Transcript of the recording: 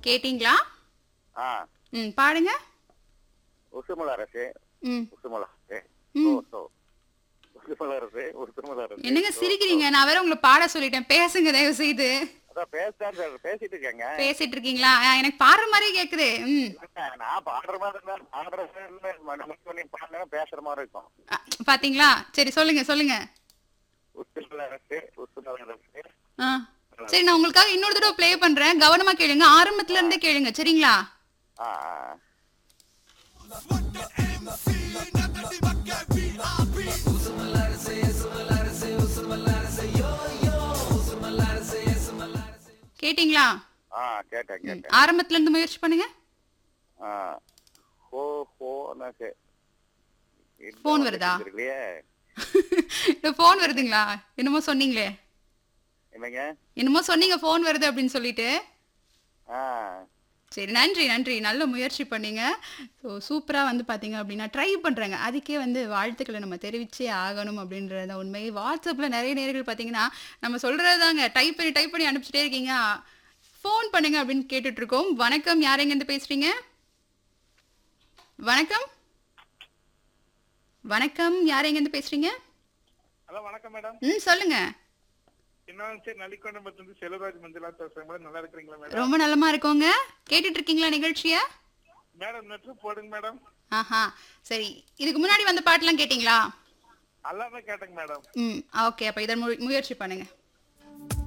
கேட்டிங்களா ஆ ம் பாடுங்க உசுமல் அரசு ம் உசுமல் அரசு ம். ஓ சோ உசுமல் அரசு உசுமல் அரசு என்னங்க ஓ, சிரிக்கிறீங்க நான் வேற உங்களை பாட சொல்லிட்டேன் பேசுங்க தயவு செய்து அதான் பேசுதான் சார் பேசிட்டு இருக்கேங்க பேசிட்டு இருக்கீங்களா ஆ, எனக்கு பாடுற மாதிரியே கேக்குது ம் நான் பாடுற மாதிரி இருந்தா பாடுற மாதிரி நம்ம பண்ணி பாடினா பேசுற மாதிரி இருக்கும் அ, பாத்தீங்களா சரி சொல்லுங்க சொல்லுங்க உசுமல் அரசு உசுமல் அரசு ஆ சரி நான் உங்களுக்காக இன்னொரு தடவை ப்ளே பண்றேன் கவனமா கேளுங்க ஆரம்பத்துல இருந்தே கேளுங்க சரிங்களா ஆ ஆ. கேட்டிங்களா ஆ கேட்டேன் ம், கேட்டேன் ஆரம்பத்துல இருந்து முயற்சி பண்ணுங்க ஆ ஹோ ஹோ நசே Phone வருதா? இல்லையே இந்த போன் வருதுங்களா என்னமோ சொன்னீங்களே என்னங்க என்னமோ சொன்னீங்க போன் வருது அப்படின்னு சொல்லிட்டு ஆ சரி நன்றி நன்றி நல்ல முயற்சி பண்ணீங்க ஸோ சூப்பராக வந்து பார்த்தீங்க அப்படின்னா ட்ரை பண்ணுறாங்க அதுக்கே வந்து வாழ்த்துக்களை நம்ம தெரிவிச்சே ஆகணும் அப்படின்றத உண்மை வாட்ஸ்அப்பில் நிறைய நேர்கள் பார்த்தீங்கன்னா நம்ம சொல்கிறது தாங்க டைப் பண்ணி டைப் பண்ணி அனுப்பிச்சிட்டே இருக்கீங்க ஃபோன் பண்ணுங்க அப்படின்னு கேட்டுட்டு இருக்கோம் வணக்கம் யார் எங்கேருந்து பேசுகிறீங்க வணக்கம் வணக்கம் யார் எங்கேருந்து பேசுகிறீங்க ஹலோ வணக்கம் மேடம் ம் சொல்லுங்க இன்னும் சரி நலிக்கொண்டம்பத்துலேருந்து செல்வராஜ் மஞ்சளா பேசுறேன் மேடம் நல்லா இருக்கிறீங்களா மேடம் ரொம்ப நலமா இருக்கோங்க கேட்டுட்டு இருக்கீங்களா நிகழ்ச்சியை மேடம் நெட்ரு போடுங்க மேடம் ஆஹா சரி இதுக்கு முன்னாடி வந்த பாட்டுலாம் கேட்டிங்களா எல்லாமே கேட்டேங்க மேடம் ம் ஓகே அப்போ இதை மு முயற்சி பண்ணுங்க